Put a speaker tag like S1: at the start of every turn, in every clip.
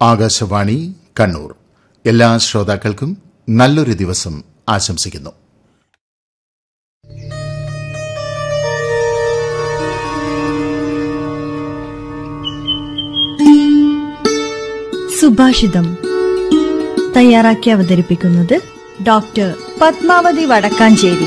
S1: ആകാശവാണി കണ്ണൂർ എല്ലാ ശ്രോതാക്കൾക്കും നല്ലൊരു ദിവസം ആശംസിക്കുന്നു
S2: സുഭാഷിതം തയ്യാറാക്കി അവതരിപ്പിക്കുന്നത് ഡോക്ടർ പത്മാവതി വടക്കാഞ്ചേരി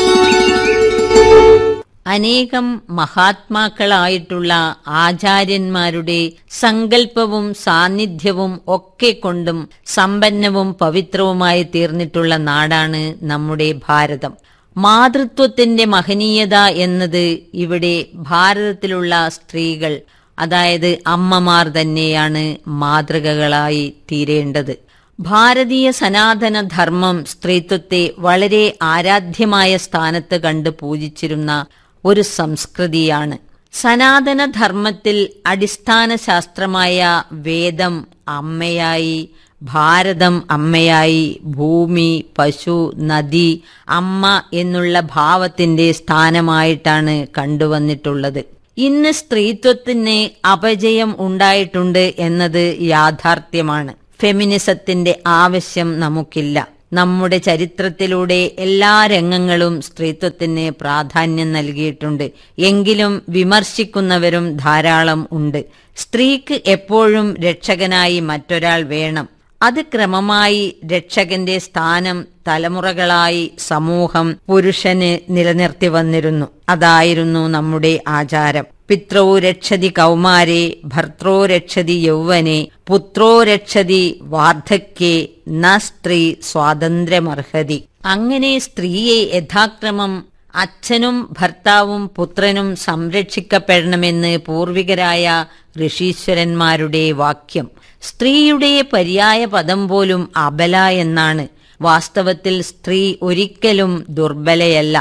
S3: അനേകം മഹാത്മാക്കളായിട്ടുള്ള ആചാര്യന്മാരുടെ സങ്കല്പവും സാന്നിധ്യവും ഒക്കെ കൊണ്ടും സമ്പന്നവും പവിത്രവുമായി തീർന്നിട്ടുള്ള നാടാണ് നമ്മുടെ ഭാരതം മാതൃത്വത്തിന്റെ മഹനീയത എന്നത് ഇവിടെ ഭാരതത്തിലുള്ള സ്ത്രീകൾ അതായത് അമ്മമാർ തന്നെയാണ് മാതൃകകളായി തീരേണ്ടത് ഭാരതീയ സനാതന ധർമ്മം സ്ത്രീത്വത്തെ വളരെ ആരാധ്യമായ സ്ഥാനത്ത് കണ്ട് പൂജിച്ചിരുന്ന ഒരു സംസ്കൃതിയാണ് സനാതന ധർമ്മത്തിൽ അടിസ്ഥാന ശാസ്ത്രമായ വേദം അമ്മയായി ഭാരതം അമ്മയായി ഭൂമി പശു നദി അമ്മ എന്നുള്ള ഭാവത്തിന്റെ സ്ഥാനമായിട്ടാണ് കണ്ടുവന്നിട്ടുള്ളത് ഇന്ന് സ്ത്രീത്വത്തിന് അപജയം ഉണ്ടായിട്ടുണ്ട് എന്നത് യാഥാർത്ഥ്യമാണ് ഫെമിനിസത്തിന്റെ ആവശ്യം നമുക്കില്ല നമ്മുടെ ചരിത്രത്തിലൂടെ എല്ലാ രംഗങ്ങളും സ്ത്രീത്വത്തിന് പ്രാധാന്യം നൽകിയിട്ടുണ്ട് എങ്കിലും വിമർശിക്കുന്നവരും ധാരാളം ഉണ്ട് സ്ത്രീക്ക് എപ്പോഴും രക്ഷകനായി മറ്റൊരാൾ വേണം അത് ക്രമമായി രക്ഷകന്റെ സ്ഥാനം തലമുറകളായി സമൂഹം പുരുഷന് നിലനിർത്തി വന്നിരുന്നു അതായിരുന്നു നമ്മുടെ ആചാരം പിത്രോ രക്ഷതി കൗമാരെ ഭർത്രോ രക്ഷതി യൗവനെ പുത്രോ രക്ഷതി വാർദ്ധക്യേ ന സ്ത്രീ സ്വാതന്ത്ര്യമർഹതി അങ്ങനെ സ്ത്രീയെ യഥാക്രമം അച്ഛനും ഭർത്താവും പുത്രനും സംരക്ഷിക്കപ്പെടണമെന്ന് പൂർവികരായ ഋഷീശ്വരന്മാരുടെ വാക്യം സ്ത്രീയുടെ പര്യായ പദം പോലും അബല എന്നാണ് വാസ്തവത്തിൽ സ്ത്രീ ഒരിക്കലും ദുർബലയല്ല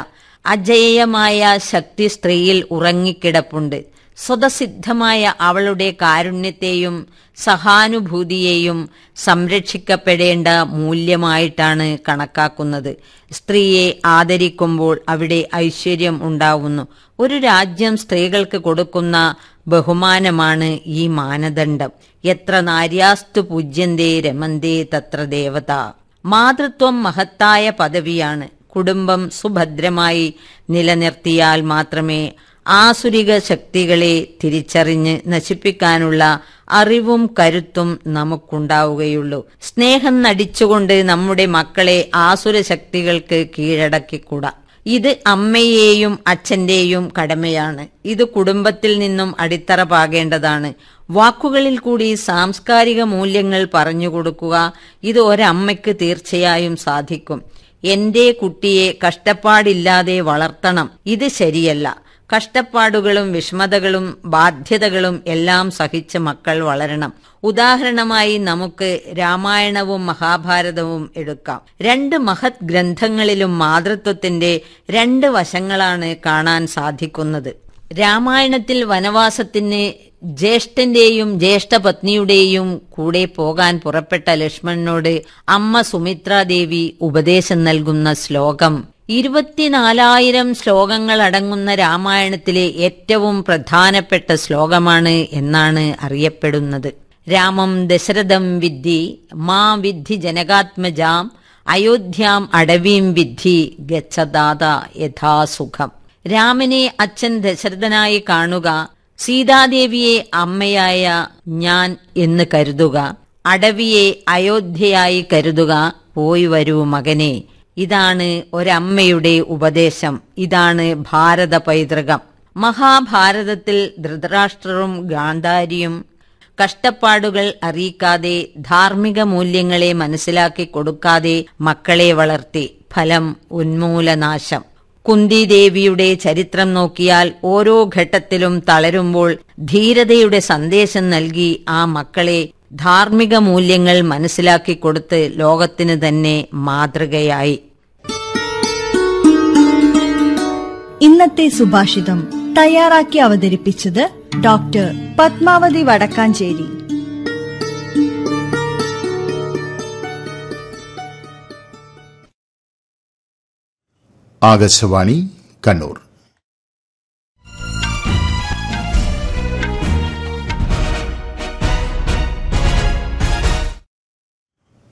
S3: അജേയമായ ശക്തി സ്ത്രീയിൽ ഉറങ്ങിക്കിടപ്പുണ്ട് സ്വതസിദ്ധമായ അവളുടെ കാരുണ്യത്തെയും സഹാനുഭൂതിയെയും സംരക്ഷിക്കപ്പെടേണ്ട മൂല്യമായിട്ടാണ് കണക്കാക്കുന്നത് സ്ത്രീയെ ആദരിക്കുമ്പോൾ അവിടെ ഐശ്വര്യം ഉണ്ടാവുന്നു ഒരു രാജ്യം സ്ത്രീകൾക്ക് കൊടുക്കുന്ന ബഹുമാനമാണ് ഈ മാനദണ്ഡം എത്ര നാര്യാസ്തു പൂജ്യന്തേ രമന്തേ തത്ര ദേവത മാതൃത്വം മഹത്തായ പദവിയാണ് കുടുംബം സുഭദ്രമായി നിലനിർത്തിയാൽ മാത്രമേ ആസുരിക ശക്തികളെ തിരിച്ചറിഞ്ഞ് നശിപ്പിക്കാനുള്ള അറിവും കരുത്തും നമുക്കുണ്ടാവുകയുള്ളൂ സ്നേഹം നടിച്ചുകൊണ്ട് നമ്മുടെ മക്കളെ ആസുര ശക്തികൾക്ക് കീഴടക്കിക്കൂടാ ഇത് അമ്മയെയും അച്ഛന്റെയും കടമയാണ് ഇത് കുടുംബത്തിൽ നിന്നും അടിത്തറ പാകേണ്ടതാണ് വാക്കുകളിൽ കൂടി സാംസ്കാരിക മൂല്യങ്ങൾ പറഞ്ഞുകൊടുക്കുക ഇത് ഒരമ്മയ്ക്ക് തീർച്ചയായും സാധിക്കും എന്റെ കുട്ടിയെ കഷ്ടപ്പാടില്ലാതെ വളർത്തണം ഇത് ശരിയല്ല കഷ്ടപ്പാടുകളും വിഷമതകളും ബാധ്യതകളും എല്ലാം സഹിച്ച് മക്കൾ വളരണം ഉദാഹരണമായി നമുക്ക് രാമായണവും മഹാഭാരതവും എടുക്കാം രണ്ട് മഹത് ഗ്രന്ഥങ്ങളിലും മാതൃത്വത്തിന്റെ രണ്ട് വശങ്ങളാണ് കാണാൻ സാധിക്കുന്നത് രാമായണത്തിൽ വനവാസത്തിന് ജ്യേഷ്ഠന്റെയും ജ്യേഷ്ഠപത്നിയുടെയും കൂടെ പോകാൻ പുറപ്പെട്ട ലക്ഷ്മണനോട് അമ്മ സുമിത്രാദേവി ഉപദേശം നൽകുന്ന ശ്ലോകം ഇരുപത്തിനാലായിരം ശ്ലോകങ്ങൾ അടങ്ങുന്ന രാമായണത്തിലെ ഏറ്റവും പ്രധാനപ്പെട്ട ശ്ലോകമാണ് എന്നാണ് അറിയപ്പെടുന്നത് രാമം ദശരഥം വിദ്ധി മാ വിദ്ധി ജനകാത്മജാം അയോധ്യാം അടവീം വിദ്ധി ഗച്ഛദാത യഥാസുഖം രാമനെ അച്ഛൻ ദശരഥനായി കാണുക സീതാദേവിയെ അമ്മയായ ഞാൻ എന്ന് കരുതുക അടവിയെ അയോധ്യയായി കരുതുക പോയി വരൂ മകനെ ഇതാണ് ഒരമ്മയുടെ ഉപദേശം ഇതാണ് ഭാരത പൈതൃകം മഹാഭാരതത്തിൽ ധൃതരാഷ്ട്രവും ഗാന്ധാരിയും കഷ്ടപ്പാടുകൾ അറിയിക്കാതെ ധാർമ്മിക മൂല്യങ്ങളെ മനസ്സിലാക്കി കൊടുക്കാതെ മക്കളെ വളർത്തി ഫലം ഉന്മൂലനാശം കുന്തിദേവിയുടെ ചരിത്രം നോക്കിയാൽ ഓരോ ഘട്ടത്തിലും തളരുമ്പോൾ ധീരതയുടെ സന്ദേശം നൽകി ആ മക്കളെ ധാർമ്മിക മൂല്യങ്ങൾ മനസ്സിലാക്കി കൊടുത്ത് ലോകത്തിന് തന്നെ മാതൃകയായി
S2: ഇന്നത്തെ സുഭാഷിതം തയ്യാറാക്കി അവതരിപ്പിച്ചത് ഡോക്ടർ പത്മാവതി വടക്കാഞ്ചേരി
S1: ആകാശവാണി കണ്ണൂർ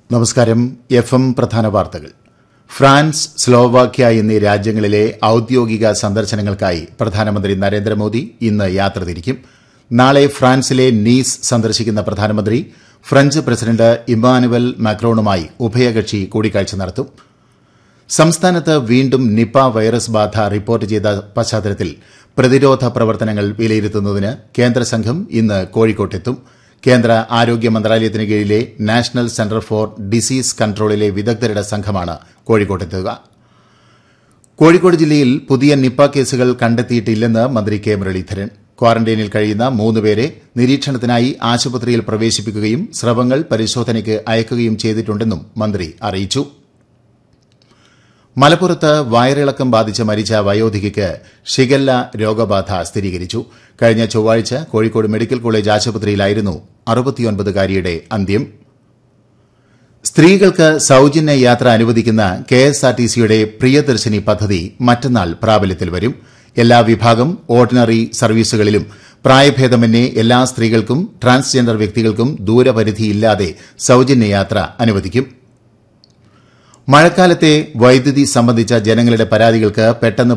S1: നമസ്കാരം എഫ് എം പ്രധാന വാർത്തകൾ ഫ്രാൻസ് സ്ലോവാക്യ എന്നീ രാജ്യങ്ങളിലെ ഔദ്യോഗിക സന്ദർശനങ്ങൾക്കായി പ്രധാനമന്ത്രി നരേന്ദ്രമോദി ഇന്ന് യാത്ര തിരിക്കും നാളെ ഫ്രാൻസിലെ നീസ് സന്ദർശിക്കുന്ന പ്രധാനമന്ത്രി ഫ്രഞ്ച് പ്രസിഡന്റ് ഇമ്മാനുവൽ മാക്രോണുമായി ഉഭയകക്ഷി കൂടിക്കാഴ്ച നടത്തും സംസ്ഥാനത്ത് വീണ്ടും നിപ വൈറസ് ബാധ റിപ്പോർട്ട് ചെയ്ത പശ്ചാത്തലത്തിൽ പ്രതിരോധ പ്രവർത്തനങ്ങൾ വിലയിരുത്തുന്നതിന് കേന്ദ്ര സംഘം ഇന്ന് കോഴിക്കോട്ടെത്തും കേന്ദ്ര ആരോഗ്യ മന്ത്രാലയത്തിന് കീഴിലെ നാഷണൽ സെന്റർ ഫോർ ഡിസീസ് കൺട്രോളിലെ വിദഗ്ധരുടെ സംഘമാണ് കോഴിക്കോട്ടെത്തുക കോഴിക്കോട് ജില്ലയിൽ പുതിയ നിപ കേസുകൾ കണ്ടെത്തിയിട്ടില്ലെന്ന് മന്ത്രി കെ മുരളീധരൻ ക്വാറന്റൈനിൽ കഴിയുന്ന മൂന്നുപേരെ നിരീക്ഷണത്തിനായി ആശുപത്രിയിൽ പ്രവേശിപ്പിക്കുകയും സ്രവങ്ങൾ പരിശോധനയ്ക്ക് അയക്കുകയും ചെയ്തിട്ടുണ്ടെന്നും മന്ത്രി അറിയിച്ചു മലപ്പുറത്ത് വയറിളക്കം ബാധിച്ച് മരിച്ച വയോധികയ്ക്ക് ഷിഗല്ല രോഗബാധ സ്ഥിരീകരിച്ചു കഴിഞ്ഞ ചൊവ്വാഴ്ച കോഴിക്കോട് മെഡിക്കൽ കോളേജ് ആശുപത്രിയിലായിരുന്നു അറുപത്തിയൊൻപതുകാരിയുടെ അന്ത്യം സ്ത്രീകൾക്ക് സൌജന്യ യാത്ര അനുവദിക്കുന്ന കെഎസ്ആർടിസിയുടെ പ്രിയദർശിനി പദ്ധതി മറ്റന്നാൾ പ്രാബല്യത്തിൽ വരും എല്ലാ വിഭാഗം ഓർഡിനറി സർവീസുകളിലും പ്രായഭേദമന്യേ എല്ലാ സ്ത്രീകൾക്കും ട്രാൻസ്ജെൻഡർ വ്യക്തികൾക്കും ദൂരപരിധിയില്ലാതെ സൌജന്യ യാത്ര അനുവദിക്കും മഴക്കാലത്തെ വൈദ്യുതി സംബന്ധിച്ച ജനങ്ങളുടെ പരാതികൾക്ക് പെട്ടെന്ന്